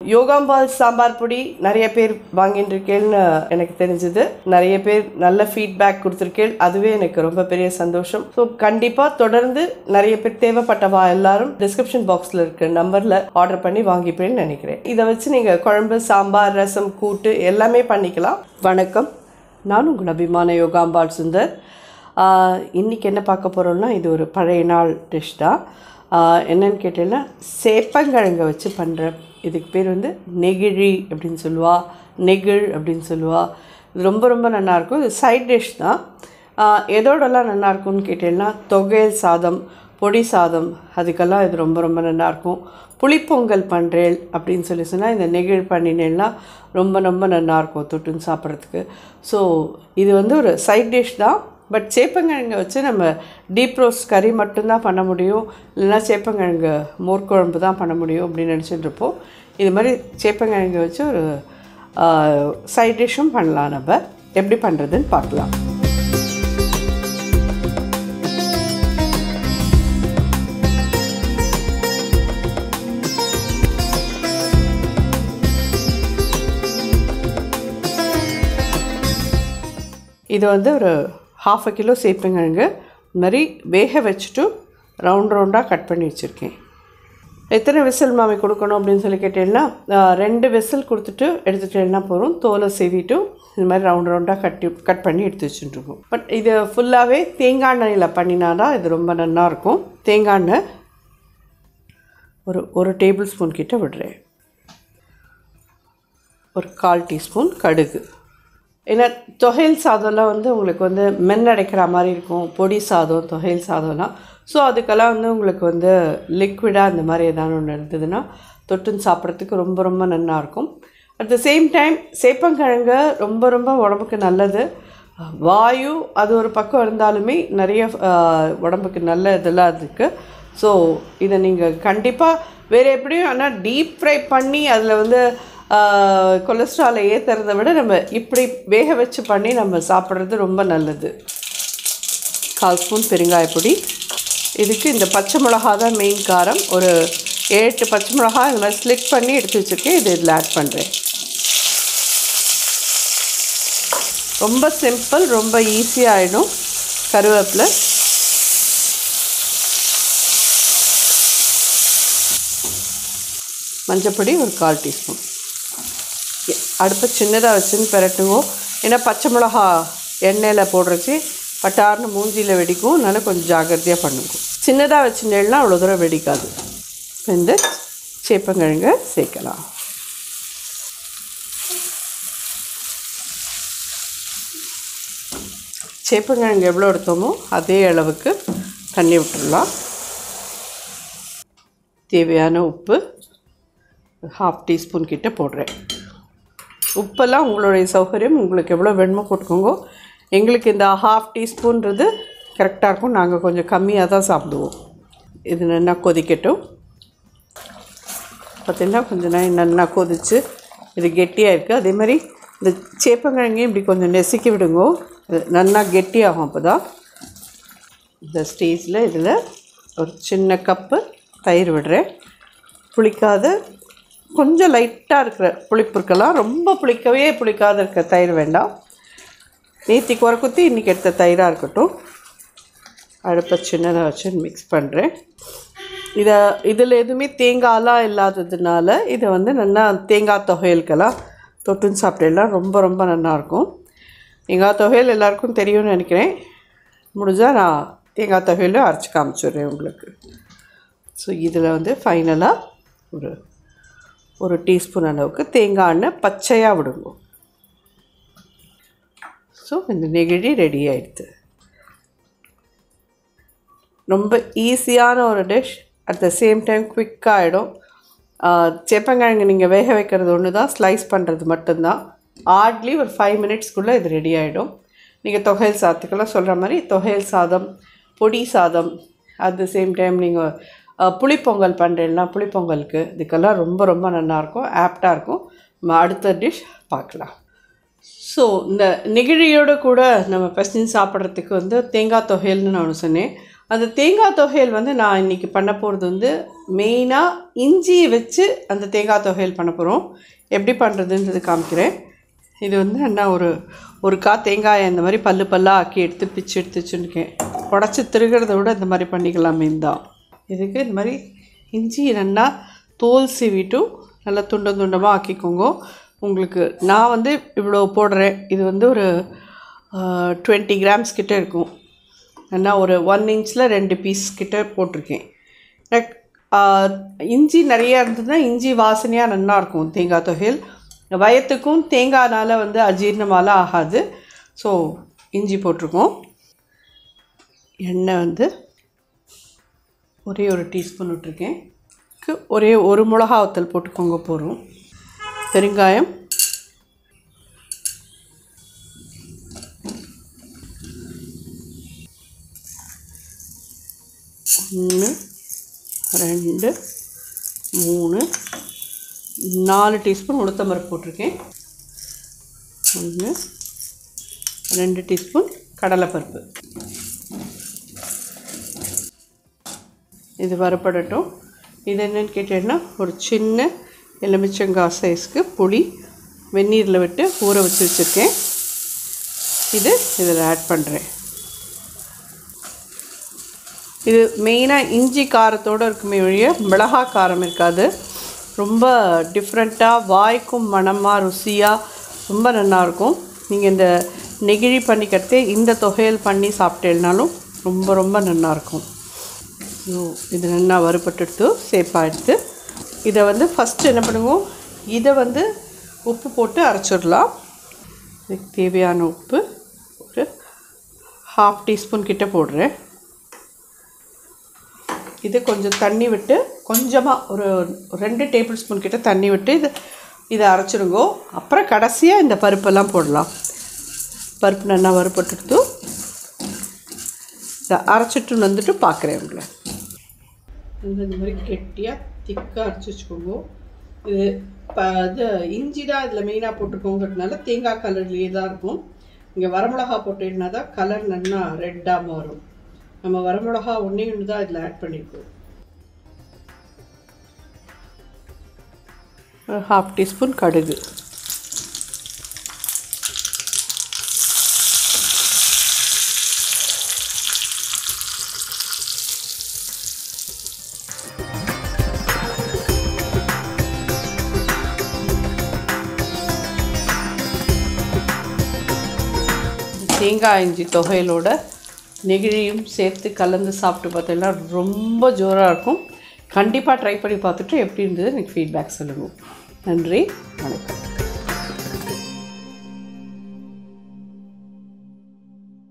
யோகாம்பால் சாம்பார் பொடி நிறைய பேர் வாங்கிட்டு இருக்கேன்னு எனக்கு தெரிஞ்சது நிறைய பேர் நல்ல ஃபீட்பேக் கொடுத்துருக்கேன் அதுவே எனக்கு ரொம்ப பெரிய சந்தோஷம் ஸோ கண்டிப்பாக தொடர்ந்து நிறைய பேர் தேவைப்பட்டவா எல்லாரும் டிஸ்கிரிப்ஷன் பாக்ஸில் இருக்க நம்பரில் ஆர்டர் பண்ணி வாங்கிப்பேன்னு நினைக்கிறேன் இதை வச்சு நீங்கள் குழம்பு சாம்பார் ரசம் கூட்டு எல்லாமே பண்ணிக்கலாம் வணக்கம் நான் உங்கள் அபிமான யோகாம்பால் சுந்தர் ஆஹ் இன்னைக்கு என்ன பார்க்க போகிறோம்னா இது ஒரு பழைய நாள் டிஷ் தான் ஆஹ் என்னன்னு கேட்டீங்கன்னா சேப்பங்கிழங்க வச்சு பண்ணுற இதுக்கு பேர் வந்து நெகிழி அப்படின்னு சொல்லுவா நெகிழ் அப்படின்னு சொல்லுவா இது ரொம்ப ரொம்ப நல்லாயிருக்கும் இது சைட் டிஷ் தான் ஆஹ் எதோடலாம் நல்லா இருக்கும்னு கேட்டீங்கன்னா தொகையல் சாதம் பொடி சாதம் அதுக்கெல்லாம் இது ரொம்ப ரொம்ப நல்லாயிருக்கும் புளிப்பொங்கல் பண்ணுறேன் அப்படின்னு சொல்லி சொன்னால் இந்த நெகிழ் பண்ணினேன்னா ரொம்ப ரொம்ப நல்லாயிருக்கும் தொட்டுன்னு சாப்பிட்றதுக்கு ஸோ இது வந்து ஒரு சைட் டிஷ் தான் பட் சேப்பங்கிழங்க வச்சு நம்ம டீப் ரோஸ்ட் கறி மட்டும்தான் பண்ண முடியும் இல்லைன்னா சேப்பங்கிழங்கு மோர் குழம்பு தான் பண்ண முடியும் அப்படின்னு நினச்சிட்டு இருப்போம் இது மாதிரி சேப்பங்கிழங்கு வச்சு ஒரு சைட் டிஷ்ஷும் பண்ணலாம் நம்ம எப்படி பண்ணுறதுன்னு பார்க்கலாம் இது வந்து ஒரு ஹாஃப் அ கிலோ சேப்பங்கிழங்கு இந்த மாதிரி வேக வச்சுட்டு ரவுண்ட் ரவுண்டாக கட் பண்ணி வச்சுருக்கேன் எத்தனை விசில் மாமி கொடுக்கணும் அப்படின்னு சொல்லி கேட்டீங்கன்னா ஆஹ், ரெண்டு விசில் கொடுத்துட்டு எடுத்துட்டேன்னா போதும் தோலை சீவிட்டு இந்த மாதிரி ரவுண்ட் ரவுண்டாக கட்டி கட் பண்ணி எடுத்து வச்சுட்டுருக்கோம் பட் இது ஃபுல்லாகவே தேங்காய் எண்ணெயில் பண்ணினா தான் இது ரொம்ப நல்லா இருக்கும் தேங்காய் எண்ணெய் ஒரு ஒரு டேபிள் ஸ்பூன் கிட்ட விடுறேன் ஒரு கால் டீஸ்பூன் கடுகு ஏன்னா தொகையல் சாதம்லாம் வந்து உங்களுக்கு வந்து மென்னடைக்கிற மாதிரி இருக்கும் பொடி சாதம் தொகையல் சாதம்லாம் ஸோ அதுக்கெல்லாம் வந்து உங்களுக்கு வந்து லிக்விடாக இந்த மாதிரி ஏதாவது ஒன்று இருந்ததுன்னா தொட்டுன்னு சாப்பிட்றதுக்கு ரொம்ப ரொம்ப நல்லா இருக்கும் அட் த சேம் டைம் சேப்பங்கிழங்கு ரொம்ப ரொம்ப உடம்புக்கு நல்லது வாயு அது ஒரு பக்கம் இருந்தாலுமே நிறைய ஆஹ், உடம்புக்கு நல்ல இதெல்லாம் இருக்குது ஸோ இதை நீங்கள் கண்டிப்பாக வேறு எப்படியும் ஆனால் டீப் ஃப்ரை பண்ணி அதில் வந்து கொலஸ்ட்ராலை ஏற்றுறதை விட நம்ம இப்படி வேக வச்சு பண்ணி நம்ம சாப்பிட்றது ரொம்ப நல்லது கால் ஸ்பூன் பெருங்காயப்பொடி இதுக்கு இந்த பச்சை மிளகா தான் மெயின் காரம் ஒரு ஏழு எட்டு பச்சை மிளகா இந்த மாதிரி ஸ்லிட் பண்ணி எடுத்து வச்சுருக்கேன் இது இதில் ஆட் பண்ணுறேன் ரொம்ப சிம்பிள் ரொம்ப ஈஸியாகிடும் கருவேப்பிலை மஞ்சப்பொடி ஒரு கால் டீஸ்பூன் அடுப்பை சின்னதாக வச்சுன்னு பிரட்டுவோம் ஏன்னா பச்சை மிளகா எண்ணெயில் போடுறச்சு பட்டார்னு மூஞ்சியில் வெடிக்கும் அதனால் கொஞ்சம் ஜாக்கிரதையாக பண்ணுங்க சின்னதாக வச்சுட்டேன்னா அவ்வளோ தூரம் வெடிக்காது இப்போ இந்த சேப்பங்கிழங்க சேர்க்கலாம் சேப்பங்கிழங்கு எவ்வளோ எடுத்தோமோ அதே அளவுக்கு தண்ணி விட்டுடலாம் தேவையான உப்பு ஹாஃப் டீஸ்பூன் கிட்ட போடுறேன் உப்பெல்லாம் உங்களுடைய சௌகரியம் உங்களுக்கு எவ்வளோ வேணுமோ போட்டுக்கோங்க எங்களுக்கு இந்த ஹாஃப் டீஸ்பூன்றது கரெக்டாக இருக்கும் நாங்கள் கொஞ்சம் கம்மியாக தான் சாப்பிடுவோம் இது நல்லா கொதிக்கட்டும் பார்த்தீங்கன்னா கொஞ்சம் நேரம் நல்லா கொதிச்சு இது கெட்டியாக இருக்குது அதே மாதிரி இந்த சேப்பங்கிழங்கையும் இப்படி கொஞ்சம் நெசுக்கி விடுங்க இது நல்லா கெட்டியாகும் அப்போ தான் இந்த ஸ்டேஜில் இதில் ஒரு சின்ன கப்பு தயிர் விடுறேன் புளிக்காத கொஞ்சம் லைட்டாக இருக்கிற புளிப்பு இருக்கலாம் ரொம்ப புளிக்கவே புளிக்காத இருக்கிற தயிர் வேண்டாம் நேத்தி குறை குத்தி இன்றைக்கி எடுத்த தயிராக இருக்கட்டும் அடுப்பை சின்னதாக வச்சு மிக்ஸ் பண்ணுறேன் இதை இதில் எதுவுமே தேங்காயெலாம் இல்லாததுனால இதை வந்து நல்லா தேங்காய் தொகையலுக்கெல்லாம் தொட்டுன்னு சாப்பிட்டெல்லாம் ரொம்ப ரொம்ப நல்லாயிருக்கும் தேங்காய் தொகையல் எல்லாருக்கும் தெரியும்னு நினைக்கிறேன் முடிஞ்சால் நான் தேங்காய் தொகையிலும் அரைச்சி காமிச்சிடுறேன் உங்களுக்கு ஸோ இதில் வந்து ஃபைனலாக ஒரு ஒரு டீஸ்பூன் அளவுக்கு தேங்காய் எண்ணெய் பச்சையாக விடுங்க ஸோ இந்த நெகிழி ரெடி ஆயிடுது ரொம்ப ஈஸியான ஒரு dish at the same time குவிக்காகிடும் சேப்பங்கிழங்கு நீங்கள் வேக வைக்கிறது ஒன்று தான் ஸ்லைஸ் பண்ணுறது மட்டும்தான் ஹார்ட்லி ஒரு ஃபைவ் மினிட்ஸ்க்குள்ளே இது ரெடி ஆகிடும் நீங்கள் தொகையல் சாதத்துக்கெல்லாம் சொல்கிற மாதிரி தொகையல் சாதம் பொடி சாதம் அட் த சேம் டைம் நீங்கள் புளிப்பொங்கல் பண்ணுறீங்கன்னா புளிப்பொங்கலுக்கு இதுக்கெல்லாம் ரொம்ப ரொம்ப நல்லாயிருக்கும் ஆப்டாக இருக்கும் நம்ம அடுத்த டிஷ் பார்க்கலாம் ஸோ இந்த நெகிழியோட கூட நம்ம பசங்க சாப்பிட்றதுக்கு வந்து தேங்காய் தொகையல்னு நான் ஒன்று சொன்னேன் அந்த தேங்காய் தொகையல் வந்து நான் இன்றைக்கி பண்ண போகிறது வந்து மெயினாக இஞ்சியை வச்சு அந்த தேங்காய் தொகையல் பண்ண போகிறோம் எப்படி பண்ணுறதுன்றது காமிக்கிறேன் இது வந்து நான் ஒரு ஒரு கா தேங்காயை இந்த மாதிரி பல்லு பல்லாக ஆக்கி எடுத்து பிச்சு எடுத்து வச்சுருக்கேன் உடச்சி திருகிறத விட இந்த மாதிரி பண்ணிக்கலாமே தான் இதுக்கு இந்த மாதிரி இஞ்சி நல்லா தோல் சீவிட்டும் நல்லா துண்டம் துண்டமாக ஆக்கிக்கோங்க உங்களுக்கு நான் வந்து இவ்வளோ போடுறேன் இது வந்து ஒரு டுவெண்ட்டி கிராம்ஸ் கிட்ட இருக்கும் நான் ஒரு ஒன் இன்ச்சில் ரெண்டு பீஸ் கிட்ட போட்டிருக்கேன் எனக்கு, ஆஹ், இஞ்சி நிறையா இருந்ததுன்னா இஞ்சி வாசனையாக நல்லா இருக்கும் தேங்காய் தொகையில் வயத்துக்கும் தேங்காய்னால வந்து அஜீரணமாலாம் ஆகாது ஸோ இஞ்சி போட்டிருக்கோம் எண்ணெய் வந்து ஒரே ஒரு டீஸ்பூன் விட்டுருக்கேன் க்கு ஒரே ஒரு மிளகா வத்தல் போட்டுக்கோங்க போகிறோம் பெருங்காயம் ஒன்று ரெண்டு மூணு நாலு டீஸ்பூன் உளுத்தம்பருப்பு போட்டிருக்கேன் ஒன்று ரெண்டு டீஸ்பூன் கடலைப்பருப்பு இது வறுபடட்டும் இது என்னன்னு கேட்டீங்கன்னா ஒரு சின்ன எலுமிச்சங்காய் சைஸ்க்கு புளி வெந்நீரில் விட்டு ஊற வச்சு வச்சுருக்கேன் இது இதில் ஆட் பண்ணுறேன் இது மெயினாக இஞ்சி காரத்தோடு இருக்குமே ஒழிய மிளகா காரம் இருக்காது ரொம்ப டிஃப்ரெண்ட்டாக வாய்க்கும் மணமாக ருசியாக ரொம்ப நல்லாயிருக்கும் நீங்கள் இந்த நெகிழி பண்ணிக்கிறதே இந்த தொகையல் பண்ணி சாப்பிட்டேன்னாலும் ரொம்ப ரொம்ப நல்லாயிருக்கும் ஸோ இது நல்லா வறுபட்டுடுத்து சேப்பாக எடுத்து இதை வந்து ஃபஸ்ட்டு என்ன பண்ணுவோம் இதை வந்து உப்பு போட்டு அரைச்சிடலாம் இதுக்கு தேவையான உப்பு ஒரு ஹாஃப் டீஸ்பூன் கிட்ட போடுறேன் இது கொஞ்சம் தண்ணி விட்டு கொஞ்சமாக ஒரு ரெண்டு டேபிள் ஸ்பூன் கிட்ட தண்ணி விட்டு இது இதை அரைச்சிருங்கோ அப்புறம் கடைசியாக இந்த பருப்பெல்லாம் போடலாம் பருப்பு நல்லா வறுபட்டுடுத்து இதை அரைச்சிட்டு வந்துட்டு பார்க்குறேன் உங்களை இந்த இந்த மாதிரி கெட்டியாக திக்காக அரைச்சி வச்சுக்கோங்க இது இப்போ இது இஞ்சி தான் இதில் மெயினாக போட்டிருக்கோங்கிறதுனால தேங்காய் கலர்லேயே தான் இருக்கும் இங்கே வரமிளகா போட்டீங்கன்னா தான் கலர் நல்லா ரெட்டாக மாறும் நம்ம வரமிளகா ஒன்றே ஒன்று தான் இதில் ஆட் பண்ணியிருக்கோம் ஒரு ஹாஃப் டீஸ்பூன் கடுகு தேங்காய் இஞ்சி தொகையிலோட நெகிழியும் சேர்த்து கலந்து சாப்பிட்டு பார்த்தீங்கன்னா ரொம்ப ஜோராக இருக்கும் கண்டிப்பாக ட்ரை பண்ணி பார்த்துட்டு எப்படி இருந்தது எனக்கு ஃபீட்பேக் சொல்லுங்கள் நன்றி வணக்கம்